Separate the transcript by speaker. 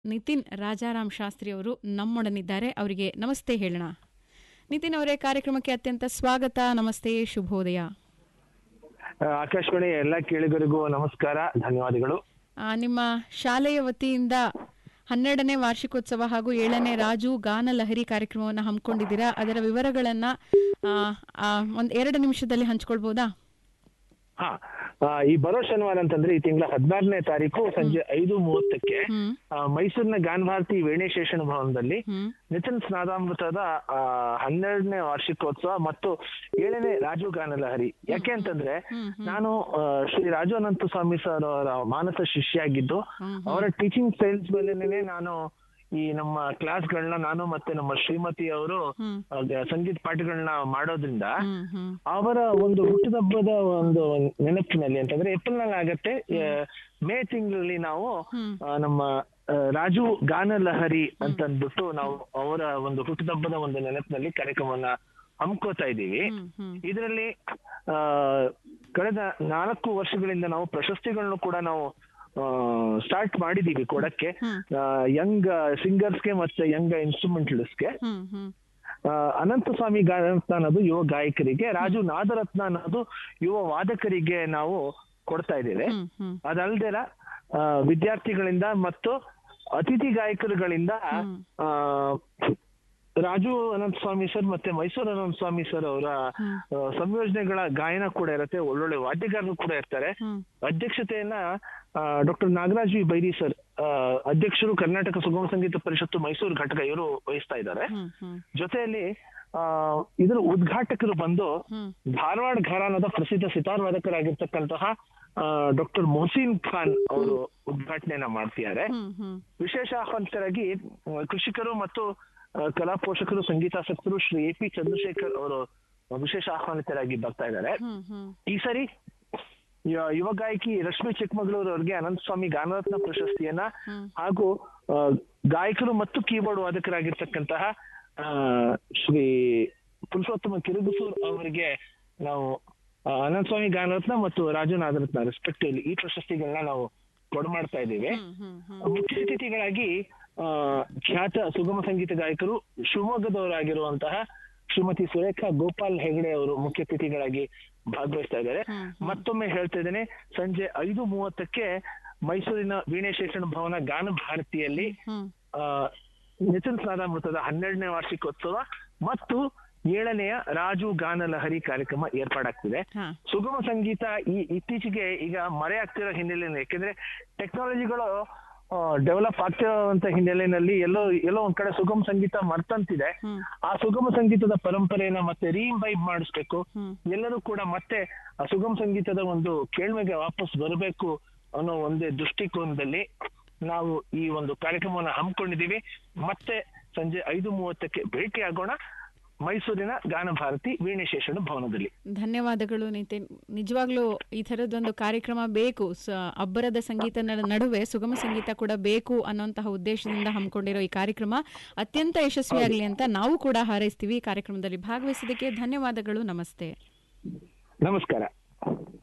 Speaker 1: ನಿತಿನ್ ರಾಜಾರಾಮ್ ಶಾಸ್ತ್ರಿ ಅವರು ನಮ್ಮೊಡನಿದ್ದಾರೆ ಅವರಿಗೆ ನಮಸ್ತೆ ಹೇಳೋಣ ನಿತಿನ್ ಅವರೇ ಕಾರ್ಯಕ್ರಮಕ್ಕೆ ಅತ್ಯಂತ ಸ್ವಾಗತ ನಮಸ್ತೆ ಶುಭೋದಯ
Speaker 2: ಆ, ಆಕಾಶವಾಣಿ ಎಲ್ಲ ಕೇಳಿಗರಿಗೂ ನಮಸ್ಕಾರ ಧನ್ಯವಾದಗಳು
Speaker 1: ಆ, ನಿಮ್ಮ ಶಾಲೆಯ ವತಿಯಿಂದ ಹನ್ನೆರಡನೇ ವಾರ್ಷಿಕೋತ್ಸವ ಹಾಗೂ ಏಳನೇ ರಾಜು ಗಾನ ಲಹರಿ ಕಾರ್ಯಕ್ರಮವನ್ನು ಹಮ್ಮಿಕೊಂಡಿದ್ದೀರಾ ಅದರ ವಿವರಗಳನ್ನ ಆ, ಆ, ಒಂದ್ ಎರಡು ನಿಮಿಷದಲ್ಲಿ ಹಂಚ್ಕೊಳ್ಬೋದಾ
Speaker 2: ಹಾ ಆ, ಈ ಬರೋ ಶನಿವಾರ ಅಂತಂದ್ರೆ ಈ ತಿಂಗಳ ಹದಿನಾರನೇ ತಾರೀಕು ಸಂಜೆ ಐದು ಮೂವತ್ತಕ್ಕೆ
Speaker 1: ಹ್ಮ್
Speaker 2: ಆ, ಮೈಸೂರಿನ ಗಾನ ಭಾರತಿ ವೇಣೇಶೇಷನ್ ಭವನದಲ್ಲಿ
Speaker 1: ಹ್ಮ್
Speaker 2: ನಿತಿನ್ ಸ್ನಾದಾಮೃತದ ಆ, ಹನ್ನೆರಡನೇ ವಾರ್ಷಿಕೋತ್ಸವ ಮತ್ತು ಏಳನೇ ರಾಜು ಗಾನ ಲಹರಿ ಯಾಕೆ ಅಂತಂದ್ರೆ
Speaker 1: ಹ್ಮ್,
Speaker 2: ನಾನು ಆ, ಶ್ರೀ ರಾಜು ಅನಂತ ಸ್ವಾಮಿ ಸರ್ ಅವರ ಮಾನಸ ಶಿಷ್ಯ ಆಗಿದ್ದು
Speaker 1: ಹ್ಮ್,
Speaker 2: ಅವರ ಟೀಚಿಂಗ್ ಸ್ಟೈಲ್ಸ್ ಮೇಲೆನೆ ನಾನು ಈ ನಮ್ಮ ಕ್ಲಾಸ್ಗಳನ್ನ ನಾನು ಮತ್ತೆ ನಮ್ಮ ಶ್ರೀಮತಿ ಅವರು
Speaker 1: ಹ್ಮ್
Speaker 2: ಸಂಗೀತ ಪಾಠಗಳನ್ನ ಮಾಡೋದ್ರಿಂದ
Speaker 1: ಹ್ಮ್ ಹ್ಮ್
Speaker 2: ಅವರ ಒಂದು ಹುಟ್ಟುಹಬ್ಬದ ಒಂದು ನೆನಪಿನಲ್ಲಿ ಅಂತಂದ್ರೆ ಏಪ್ರಿಲ್ ನಲ್ಲಿ ಆಗತ್ತೆ ಆ, ಮೇ ತಿಂಗಳಲ್ಲಿ ನಾವು
Speaker 1: ಹ್ಮ್
Speaker 2: ಆ, ನಮ್ಮ ಆ, ರಾಜು ಗಾನ ಲಹರಿ ಅಂತ ಅಂದ್ಬಿಟ್ಟು ನಾವು ಅವರ ಒಂದು ಹುಟ್ಟುಹಬ್ಬದ ಒಂದು ನೆನಪಿನಲ್ಲಿ ಕಾರ್ಯಕ್ರಮವನ್ನ ಹಮ್ಕೋತಾ ಇದ್ದೀವಿ
Speaker 1: ಹ್ಮ್ ಹ್ಮ್
Speaker 2: ಇದರಲ್ಲಿ ಆ ಕಳೆದ ನಾಲ್ಕು ವರ್ಷಗಳಿಂದ ನಾವು ಪ್ರಶಸ್ತಿಗಳನ್ನು ಕೂಡ ನಾವು ಸ್ಟಾರ್ಟ್ ಮಾಡಿದೀವಿ ಕೊಡಕ್ಕೆ
Speaker 1: ಹ್ಮ್.
Speaker 2: ಯಂಗ್ ಸಿಂಗರ್ಸ್ಗೆ ಮತ್ತೆ ಯಂಗ್ ಇನ್ಸ್ಟ್ರೂಮೆಂಟಲಿಸ್ಟ್ಗೆ
Speaker 1: ಹ್ಮ್ ಹ್ಮ್
Speaker 2: ಅನಂತ ಸ್ವಾಮಿ ಗಾನರತ್ನ ಅನ್ನೋದು ಯುವ ಗಾಯಕರಿಗೆ ರಾಜು ನಾದರತ್ನ ಅನ್ನೋದು ಯುವ ವಾದಕರಿಗೆ ನಾವು ಕೊಡ್ತಾ ಇದ್ದೇವೆ
Speaker 1: ಹ್ಮ್ ಹ್ಮ್
Speaker 2: ಅದಲ್ದೇರ ಆ, ವಿದ್ಯಾರ್ಥಿಗಳಿಂದ ಮತ್ತು ಅತಿಥಿ ಗಾಯಕರುಗಳಿಂದ
Speaker 1: ಹ್ಮ್.
Speaker 2: ಆ, ರಾಜು ಅನಂತ ಸ್ವಾಮಿ ಸರ್ ಮತ್ತೆ ಮೈಸೂರು ಅನಂತ ಸ್ವಾಮಿ ಸರ್ ಅವರ
Speaker 1: ಹ್ಮ್.
Speaker 2: ಆ, ಸಂಯೋಜನೆಗಳ ಗಾಯನ ಕೂಡ ಇರುತ್ತೆ ಒಳ್ಳೊಳ್ಳೆ ವಾದ್ಯಗಾರರು ಕೂಡ ಇರ್ತಾರೆ
Speaker 1: ಹ್ಮ್
Speaker 2: ಅಧ್ಯಕ್ಷತೆಯನ್ನ doctor Nagaraj V Bairi sir ಆ, ಅಧ್ಯಕ್ಷರು ಕರ್ನಾಟಕ ಸುಗಮ ಸಂಗೀತ ಪರಿಷತ್ತು ಮೈಸೂರು ಘಟಕ ಇವರು ವಹಿಸ್ತಾ ಇದ್ದಾರೆ
Speaker 1: ಹ್ಮ್ ಹ್ಮ್
Speaker 2: ಜೊತೆಯಲ್ಲಿ ಆ ಇದರ ಉದ್ಘಾಟಕರು ಬಂದು
Speaker 1: ಹ್ಮ್
Speaker 2: ಧಾರವಾಡ ಘರಾನದ ಪ್ರಸಿದ್ಧ ಸಿತಾರ್ ವಾದಕರಾಗಿರ್ತಕ್ಕಂತಹ ಡಾಕ್ಟರ್ ಮೊಹಸಿನ್ ಖಾನ್ ಅವರು ಉದ್ಘಾಟನೆಯನ್ನ ಮಾಡ್ತಿದ್ದಾರೆ
Speaker 1: ಹ್ಮ್ ಹ್ಮ್
Speaker 2: ವಿಶೇಷ ಆಹ್ವಾನಿತರಾಗಿ ಆ, ಕೃಷಿಕರು ಮತ್ತು ಆ, ಕಲಾ ಪೋಷಕರು ಸಂಗೀತಾಸಕ್ತರು ಶ್ರೀ ಎ ಪಿ ಚಂದ್ರಶೇಖರ್ ಅವರು ವಿಶೇಷ ಆಹ್ವಾನಿತರಾಗಿ ಬರ್ತಾ ಇದ್ದಾರೆ
Speaker 1: ಹ್ಮ್ ಹ್ಮ್
Speaker 2: ಈ ಸರಿ ಯ- ಯುವ ಗಾಯಕಿ ರಶ್ಮಿ ಚಿಕ್ಕಮಗಳೂರು ಅವರಿಗೆ ಅನಂತಸ್ವಾಮಿ ಗಾನರತ್ನ ಪ್ರಶಸ್ತಿಯನ್ನ
Speaker 1: ಹ್ಮ್
Speaker 2: ಹಾಗೂ ಆ, ಗಾಯಕರು ಮತ್ತು ಕೀಬೋರ್ಡ್ ವಾದಕರಾಗಿರ್ತಕ್ಕಂತಹ ಆ, ಶ್ರೀ ಪುರುಷೋತ್ತಮ ಕಿರುಗುಸೂರ್ ಅವರಿಗೆ ನಾವು ಆ, ಅನಂತಸ್ವಾಮಿ ಗಾನರತ್ನ ಮತ್ತು ರಾಜು ನಾಗರತ್ನ ರೆಸ್ಪೆಕ್ಟಿವ್ಲಿ ಈ ಪ್ರಶಸ್ತಿಗಳನ್ನ ನಾವು ಕೊಡಮಾಡ್ತಾ ಇದ್ದೇವೆ
Speaker 1: ಹ್ಮ್ ಹ್ಮ್ ಹ್ಮ್
Speaker 2: ಮುಖ್ಯ ಅತಿಥಿಗಳಾಗಿ ಆ, ಖ್ಯಾತ ಸುಗಮ ಸಂಗೀತ ಗಾಯಕರು ಶಿವಮೊಗ್ಗದವರಾಗಿರುವಂತಹ ಶ್ರೀಮತಿ ಸುರೇಖಾ ಗೋಪಾಲ್ ಹೆಗಡೆ ಅವರು ಮುಖ್ಯ ಅತಿಥಿಗಳಾಗಿ ಭಾಗವಹಿಸ್ತಾ ಇದ್ದಾರೆ
Speaker 1: ಹ್ಮ್,
Speaker 2: ಮತ್ತೊಮ್ಮೆ ಹೇಳ್ತಾ ಇದ್ದೇನೆ ಸಂಜೆ ಐದು ಮೂವತ್ತಕ್ಕೆ ಮೈಸೂರಿನ ವೀಣೇಶೇಷಣ ಭವನ ಗಾನ ಭಾರತಿಯಲ್ಲಿ
Speaker 1: ಹ್ಮ್
Speaker 2: ಆ, ನಿತಿನ್ ಸ್ನಾದಾಮೃತದ ಹನ್ನೆರಡನೇ ವಾರ್ಷಿಕೋತ್ಸವ ಮತ್ತು ಏಳನೆಯ ರಾಜು ಗಾನ ಲಹರಿ ಕಾರ್ಯಕ್ರಮ ಏರ್ಪಾಡಾಗ್ತಿದೆ
Speaker 1: ಹಾ
Speaker 2: ಸುಗಮ ಸಂಗೀತ ಈ ಇತ್ತೀಚೆಗೆ ಈಗ ಮರೆ ಆಗ್ತಿರೋ ಹಿನ್ನೆಲೆಯಲ್ಲಿ ಯಾಕೆಂದ್ರೆ ಟೆಕ್ನಾಲಜಿಗಳು ಡೆವಲಪ್ ಆಗ್ತಿರೋಂತ ಹಿನ್ನೆಲೆಯಲ್ಲಿ ಎಲ್ಲೋ ಎಲ್ಲೋ ಒಂದ್ ಕಡೆ ಸುಗಮ ಸಂಗೀತ ಮರ್ತಂತಿದೆ
Speaker 1: ಹ್ಮ್
Speaker 2: ಆ ಸುಗಮ ಸಂಗೀತದ ಪರಂಪರೆಯನ್ನ ಮತ್ತೆ ರೀಇಂಬೈಬ್ ಮಾಡಿಸ್ಬೇಕು
Speaker 1: ಹ್ಮ್
Speaker 2: ಎಲ್ಲರೂ ಕೂಡ ಮತ್ತೆ ಆ ಸುಗಮ ಸಂಗೀತದ ಒಂದು ಕೇಳ್ಮೆಗೆ ವಾಪಸ್ ಬರಬೇಕು ಅನ್ನೋ ಒಂದೇ ದೃಷ್ಟಿಕೋನದಲ್ಲಿ ನಾವು ಈ ಒಂದು ಕಾರ್ಯಕ್ರಮವನ್ನು ಹಮ್ಮಿಕೊಂಡಿದ್ದೀವಿ ಮತ್ತೆ ಸಂಜೆ ಐದು ಮೂವತ್ತಕ್ಕೆ ಭೇಟಿ ಆಗೋಣ ಮೈಸೂರಿನ ಗಾನ ಭಾರತಿ ವೀಣೇಶೇಷಣ ಭವನದಲ್ಲಿ
Speaker 1: ಧನ್ಯವಾದಗಳು ನಿತಿನ್ ನಿಜವಾಗ್ಲೂ ಈ ಥರದ್ದೊಂದು ಕಾರ್ಯಕ್ರಮ ಬೇಕು ಸ ಅಬ್ಬರದ ಸಂಗೀತ ನ- ನಡುವೆ ಸುಗಮ ಸಂಗೀತ ಕೂಡ ಬೇಕು ಅನ್ನೋಂತಹ ಉದ್ದೇಶದಿಂದ ಹಮ್ಮಿಕೊಂಡಿರೋ ಈ ಕಾರ್ಯಕ್ರಮ ಅತ್ಯಂತ ಯಶಸ್ವಿಯಾಗಲಿ ಅಂತ ನಾವು ಕೂಡ ಹಾರೈಸ್ತೀವಿ ಈ ಕಾರ್ಯಕ್ರಮದಲ್ಲಿ ಭಾಗವಹಿಸಿದ್ದಕ್ಕೆ ಧನ್ಯವಾದಗಳು ನಮಸ್ತೆ
Speaker 2: ನಮಸ್ಕಾರ